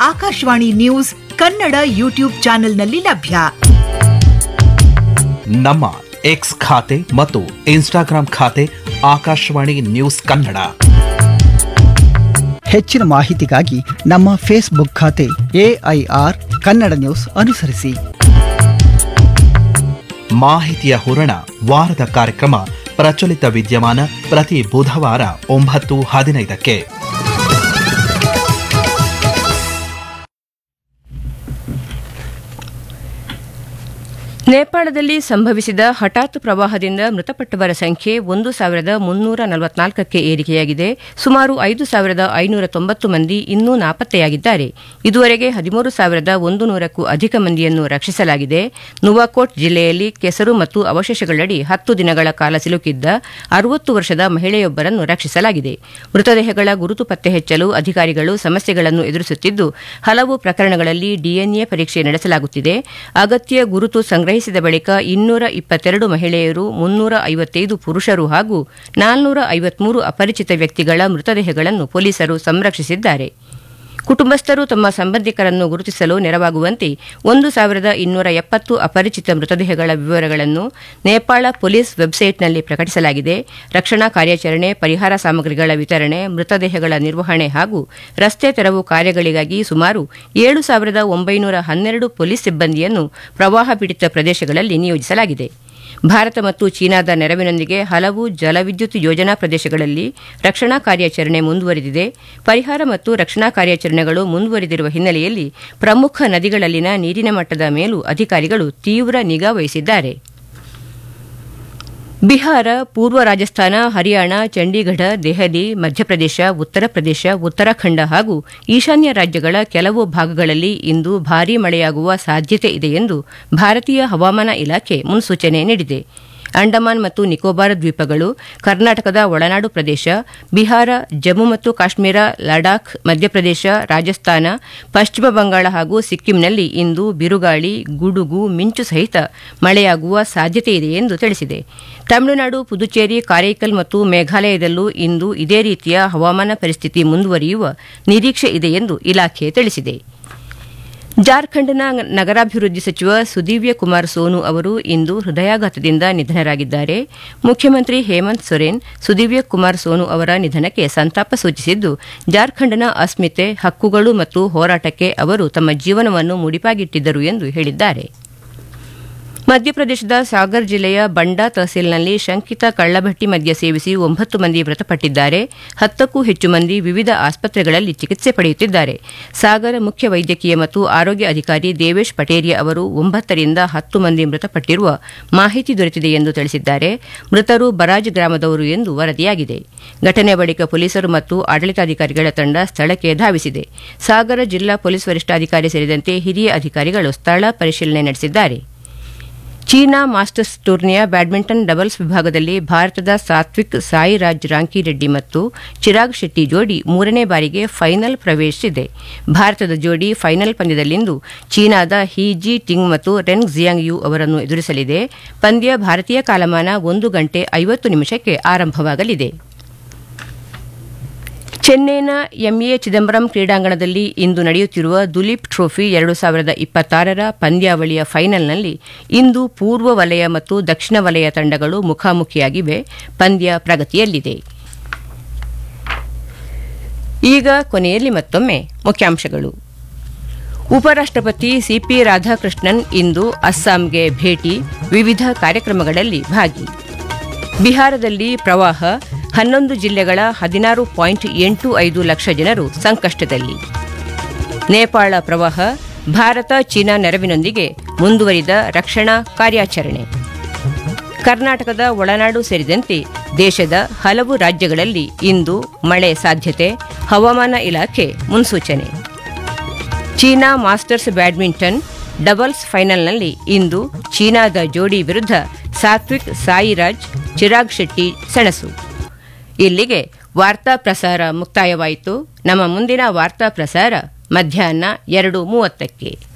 Akashvani news Kannada YouTube ಚಾನೆಲ್ನಲ್ಲಿ ಲಭ್ಯ ನಮ್ಮ ಎಕ್ಸ್ ಖಾತೆ ಮತ್ತು ಇನ್ಸ್ಟಾಗ್ರಾಂ ಖಾತೆ ಆಕಾಶವಾಣಿ ನ್ಯೂಸ್ ಕನ್ನಡ ಹೆಚ್ಚಿನ ಮಾಹಿತಿಗಾಗಿ ನಮ್ಮ ಫೇಸ್ಬುಕ್ ಖಾತೆ ಎಐಆರ್ ಕನ್ನಡ ನ್ಯೂಸ್ ಅನುಸರಿಸಿ ಮಾಹಿತಿಯ ಹೂರಣ ವಾರದ ಕಾರ್ಯಕ್ರಮ ಪ್ರಚಲಿತ ವಿದ್ಯಮಾನ ಪ್ರತಿ ಬುಧವಾರ ಒಂಬತ್ತು ಹದಿನೈದಕ್ಕೆ ನೇಪಾಳದಲ್ಲಿ ಸಂಭವಿಸಿದ ಹಠಾತ್ ಪ್ರವಾಹದಿಂದ ಮೃತಪಟ್ಟವರ ಸಂಖ್ಯೆ ಒಂದು ಸಾವಿರದ ಮುನ್ನೂರ ನಲವತ್ನಾಲ್ಕಕ್ಕೆ ಏರಿಕೆಯಾಗಿದೆ ಸುಮಾರು ಐದು ಸಾವಿರದ ಐನೂರ ತೊಂಬತ್ತು ಮಂದಿ ಇನ್ನೂ ನಾಪತ್ತೆಯಾಗಿದ್ದಾರೆ ಇದುವರೆಗೆ ಹದಿಮೂರು ಸಾವಿರದ ಒಂದು ನೂರಕ್ಕೂ ಅಧಿಕ ಮಂದಿಯನ್ನು ರಕ್ಷಿಸಲಾಗಿದೆ ನುವಾಕೋಟ್ ಜಿಲ್ಲೆಯಲ್ಲಿ ಕೆಸರು ಮತ್ತು ಅವಶೇಷಗಳಡಿ ಹತ್ತು ದಿನಗಳ ಕಾಲ ಸಿಲುಕಿದ್ದ ಅರವತ್ತು ವರ್ಷದ ಮಹಿಳೆಯೊಬ್ಬರನ್ನು ರಕ್ಷಿಸಲಾಗಿದೆ ಮೃತದೇಹಗಳ ಗುರುತು ಪತ್ತೆ ಹಚ್ಚಲು ಅಧಿಕಾರಿಗಳು ಸಮಸ್ಯೆಗಳನ್ನು ಎದುರಿಸುತ್ತಿದ್ದು ಹಲವು ಪ್ರಕರಣಗಳಲ್ಲಿ ಡಿಎನ್ಎ ಪರೀಕ್ಷೆ ನಡೆಸಲಾಗುತ್ತಿದೆ ಅಗತ್ಯ ಗುರುತು ಸಂಗ್ರಹಿಸಿದ ಬಳಿಕ ಇನ್ನೂರ ಇಪ್ಪತ್ತೆರಡು ಮಹಿಳೆಯರು ಮುನ್ನೂರ ಐವತ್ತೈದು ಪುರುಷರು ಹಾಗೂ ನಾಲ್ನೂರ ಐವತ್ಮೂರು ಅಪರಿಚಿತ ವ್ಯಕ್ತಿಗಳ ಮೃತದೇಹಗಳನ್ನು ಪೊಲೀಸರು ಸಂರಕ್ಷಿಸಿದ್ದಾರೆ ಕುಟುಂಬಸ್ಥರು ತಮ್ಮ ಸಂಬಂಧಿಕರನ್ನು ಗುರುತಿಸಲು ನೆರವಾಗುವಂತೆ ಒಂದು ಸಾವಿರದ ಇನ್ನೂರ ಎಪ್ಪತ್ತು ಅಪರಿಚಿತ ಮೃತದೇಹಗಳ ವಿವರಗಳನ್ನು ನೇಪಾಳ ಪೊಲೀಸ್ ವೆಬ್ಸೈಟ್ನಲ್ಲಿ ಪ್ರಕಟಿಸಲಾಗಿದೆ ರಕ್ಷಣಾ ಕಾರ್ಯಾಚರಣೆ ಪರಿಹಾರ ಸಾಮಗ್ರಿಗಳ ವಿತರಣೆ ಮೃತದೇಹಗಳ ನಿರ್ವಹಣೆ ಹಾಗೂ ರಸ್ತೆ ತೆರವು ಕಾರ್ಯಗಳಿಗಾಗಿ ಸುಮಾರು ಏಳು ಸಾವಿರದ ಒಂಬೈನೂರ ಹನ್ನೆರಡು ಪೊಲೀಸ್ ಸಿಬ್ಬಂದಿಯನ್ನು ಪ್ರವಾಹ ಪೀಡಿತ ಪ್ರದೇಶಗಳಲ್ಲಿ ನಿಯೋಜಿಸಲಾಗಿದೆ ಭಾರತ ಮತ್ತು ಚೀನಾದ ನೆರವಿನೊಂದಿಗೆ ಹಲವು ಜಲವಿದ್ಯುತ್ ಯೋಜನಾ ಪ್ರದೇಶಗಳಲ್ಲಿ ರಕ್ಷಣಾ ಕಾರ್ಯಾಚರಣೆ ಮುಂದುವರೆದಿದೆ ಪರಿಹಾರ ಮತ್ತು ರಕ್ಷಣಾ ಕಾರ್ಯಾಚರಣೆಗಳು ಮುಂದುವರೆದಿರುವ ಹಿನ್ನೆಲೆಯಲ್ಲಿ ಪ್ರಮುಖ ನದಿಗಳಲ್ಲಿನ ನೀರಿನ ಮಟ್ಟದ ಮೇಲೂ ಅಧಿಕಾರಿಗಳು ತೀವ್ರ ನಿಗಾ ವಹಿಸಿದ್ದಾರೆ ಬಿಹಾರ ಪೂರ್ವ ರಾಜಸ್ಥಾನ ಹರಿಯಾಣ ಚಂಡೀಗಢ ದೆಹಲಿ ಮಧ್ಯಪ್ರದೇಶ ಉತ್ತರ ಪ್ರದೇಶ ಉತ್ತರಾಖಂಡ ಹಾಗೂ ಈಶಾನ್ಯ ರಾಜ್ಯಗಳ ಕೆಲವು ಭಾಗಗಳಲ್ಲಿ ಇಂದು ಭಾರೀ ಮಳೆಯಾಗುವ ಸಾಧ್ಯತೆ ಇದೆ ಎಂದು ಭಾರತೀಯ ಹವಾಮಾನ ಇಲಾಖೆ ಮುನ್ಸೂಚನೆ ನೀಡಿದೆ ಅಂಡಮಾನ್ ಮತ್ತು ನಿಕೋಬಾರ್ ದ್ವೀಪಗಳು ಕರ್ನಾಟಕದ ಒಳನಾಡು ಪ್ರದೇಶ ಬಿಹಾರ ಜಮ್ಮು ಮತ್ತು ಕಾಶ್ಮೀರ ಲಡಾಖ್ ಮಧ್ಯಪ್ರದೇಶ ರಾಜಸ್ಥಾನ ಪಶ್ಚಿಮ ಬಂಗಾಳ ಹಾಗೂ ಸಿಕ್ಕಿಂನಲ್ಲಿ ಇಂದು ಬಿರುಗಾಳಿ ಗುಡುಗು ಮಿಂಚು ಸಹಿತ ಮಳೆಯಾಗುವ ಸಾಧ್ಯತೆ ಇದೆ ಎಂದು ತಿಳಿಸಿದೆ ತಮಿಳುನಾಡು ಪುದುಚೇರಿ ಕಾರೈಕಲ್ ಮತ್ತು ಮೇಘಾಲಯದಲ್ಲೂ ಇಂದು ಇದೇ ರೀತಿಯ ಹವಾಮಾನ ಪರಿಸ್ಥಿತಿ ಮುಂದುವರಿಯುವ ನಿರೀಕ್ಷೆ ಇದೆ ಎಂದು ಇಲಾಖೆ ತಿಳಿಸಿದೆ ಜಾರ್ಖಂಡ್ನ ನಗರಾಭಿವೃದ್ಧಿ ಸಚಿವ ಸುದೀವ್ಯ ಕುಮಾರ್ ಸೋನು ಅವರು ಇಂದು ಹೃದಯಾಘಾತದಿಂದ ನಿಧನರಾಗಿದ್ದಾರೆ ಮುಖ್ಯಮಂತ್ರಿ ಹೇಮಂತ್ ಸೊರೇನ್ ಸುದೀವ್ಯ ಕುಮಾರ್ ಸೋನು ಅವರ ನಿಧನಕ್ಕೆ ಸಂತಾಪ ಸೂಚಿಸಿದ್ದು ಜಾರ್ಖಂಡ್ನ ಅಸ್ಮಿತೆ ಹಕ್ಕುಗಳು ಮತ್ತು ಹೋರಾಟಕ್ಕೆ ಅವರು ತಮ್ಮ ಜೀವನವನ್ನು ಮುಡಿಪಾಗಿಟ್ಟಿದ್ದರು ಎಂದು ಹೇಳಿದ್ದಾರೆ ಮಧ್ಯಪ್ರದೇಶದ ಸಾಗರ್ ಜಿಲ್ಲೆಯ ಬಂಡಾ ತಹಸೀಲ್ನಲ್ಲಿ ಶಂಕಿತ ಕಳ್ಳಭಟ್ಟಿ ಮದ್ಯ ಸೇವಿಸಿ ಒಂಬತ್ತು ಮಂದಿ ಮೃತಪಟ್ಟಿದ್ದಾರೆ ಹತ್ತಕ್ಕೂ ಹೆಚ್ಚು ಮಂದಿ ವಿವಿಧ ಆಸ್ಪತ್ರೆಗಳಲ್ಲಿ ಚಿಕಿತ್ಸೆ ಪಡೆಯುತ್ತಿದ್ದಾರೆ ಸಾಗರ ಮುಖ್ಯ ವೈದ್ಯಕೀಯ ಮತ್ತು ಆರೋಗ್ಯ ಅಧಿಕಾರಿ ದೇವೇಶ್ ಪಟೇರಿಯಾ ಅವರು ಒಂಬತ್ತರಿಂದ ಹತ್ತು ಮಂದಿ ಮೃತಪಟ್ಟಿರುವ ಮಾಹಿತಿ ದೊರೆತಿದೆ ಎಂದು ತಿಳಿಸಿದ್ದಾರೆ ಮೃತರು ಬರಾಜ್ ಗ್ರಾಮದವರು ಎಂದು ವರದಿಯಾಗಿದೆ ಘಟನೆ ಬಳಿಕ ಪೊಲೀಸರು ಮತ್ತು ಆಡಳಿತಾಧಿಕಾರಿಗಳ ತಂಡ ಸ್ಥಳಕ್ಕೆ ಧಾವಿಸಿದೆ ಸಾಗರ ಜಿಲ್ಲಾ ಪೊಲೀಸ್ ವರಿಷ್ಠಾಧಿಕಾರಿ ಸೇರಿದಂತೆ ಹಿರಿಯ ಅಧಿಕಾರಿಗಳು ಸ್ಥಳ ಪರಿಶೀಲನೆ ನಡೆಸಿದ್ದಾರೆ ಚೀನಾ ಮಾಸ್ಟರ್ಸ್ ಟೂರ್ನಿಯ ಬ್ಯಾಡ್ಮಿಂಟನ್ ಡಬಲ್ಸ್ ವಿಭಾಗದಲ್ಲಿ ಭಾರತದ ಸಾತ್ವಿಕ್ ಸಾಯಿರಾಜ್ ರಾಂಕಿರೆಡ್ಡಿ ಮತ್ತು ಚಿರಾಗ್ ಶೆಟ್ಟಿ ಜೋಡಿ ಮೂರನೇ ಬಾರಿಗೆ ಫೈನಲ್ ಪ್ರವೇಶಿಸಿದೆ ಭಾರತದ ಜೋಡಿ ಫೈನಲ್ ಪಂದ್ಯದಲ್ಲಿಂದು ಚೀನಾದ ಹಿ ಜಿ ಟಿಂಗ್ ಮತ್ತು ರೆನ್ ಜಿಯಾಂಗ್ ಯು ಅವರನ್ನು ಎದುರಿಸಲಿದೆ ಪಂದ್ಯ ಭಾರತೀಯ ಕಾಲಮಾನ ಒಂದು ಗಂಟೆ ಐವತ್ತು ನಿಮಿಷಕ್ಕೆ ಆರಂಭವಾಗಲಿದೆ ಚೆನ್ನೈನ ಎಂಎ ಚಿದಂಬರಂ ಕ್ರೀಡಾಂಗಣದಲ್ಲಿ ಇಂದು ನಡೆಯುತ್ತಿರುವ ದುಲೀಪ್ ಟ್ರೋಫಿ ಎರಡು ಸಾವಿರದ ಇಪ್ಪತ್ತಾರರ ಪಂದ್ಯಾವಳಿಯ ಫೈನಲ್ನಲ್ಲಿ ಇಂದು ಪೂರ್ವ ವಲಯ ಮತ್ತು ದಕ್ಷಿಣ ವಲಯ ತಂಡಗಳು ಮುಖಾಮುಖಿಯಾಗಿವೆ ಪಂದ್ಯ ಪ್ರಗತಿಯಲ್ಲಿದೆ ಈಗ ಕೊನೆಯಲ್ಲಿ ಮತ್ತೊಮ್ಮೆ ಮುಖ್ಯಾಂಶಗಳು ಉಪರಾಷ್ಟಪತಿ ಸಿಪಿ ರಾಧಾಕೃಷ್ಣನ್ ಇಂದು ಅಸ್ಸಾಂಗೆ ಭೇಟಿ ವಿವಿಧ ಕಾರ್ಯಕ್ರಮಗಳಲ್ಲಿ ಭಾಗಿ ಬಿಹಾರದಲ್ಲಿ ಪ್ರವಾಹ ಹನ್ನೊಂದು ಜಿಲ್ಲೆಗಳ ಹದಿನಾರು ಪಾಯಿಂಟ್ ಎಂಟು ಐದು ಲಕ್ಷ ಜನರು ಸಂಕಷ್ಟದಲ್ಲಿ ನೇಪಾಳ ಪ್ರವಾಹ ಭಾರತ ಚೀನಾ ನೆರವಿನೊಂದಿಗೆ ಮುಂದುವರಿದ ರಕ್ಷಣಾ ಕಾರ್ಯಾಚರಣೆ ಕರ್ನಾಟಕದ ಒಳನಾಡು ಸೇರಿದಂತೆ ದೇಶದ ಹಲವು ರಾಜ್ಯಗಳಲ್ಲಿ ಇಂದು ಮಳೆ ಸಾಧ್ಯತೆ ಹವಾಮಾನ ಇಲಾಖೆ ಮುನ್ಸೂಚನೆ ಚೀನಾ ಮಾಸ್ಟರ್ಸ್ ಬ್ಯಾಡ್ಮಿಂಟನ್ ಡಬಲ್ಸ್ ಫೈನಲ್ನಲ್ಲಿ ಇಂದು ಚೀನಾದ ಜೋಡಿ ವಿರುದ್ಧ ಸಾತ್ವಿಕ್ ಸಾಯಿರಾಜ್ ಚಿರಾಗ್ ಶೆಟ್ಟಿ ಸೆಣಸು ಇಲ್ಲಿಗೆ ವಾರ್ತಾ ಪ್ರಸಾರ ಮುಕ್ತಾಯವಾಯಿತು ನಮ್ಮ ಮುಂದಿನ ವಾರ್ತಾ ಪ್ರಸಾರ ಮಧ್ಯಾಹ್ನ ಎರಡು ಮೂವತ್ತಕ್ಕೆ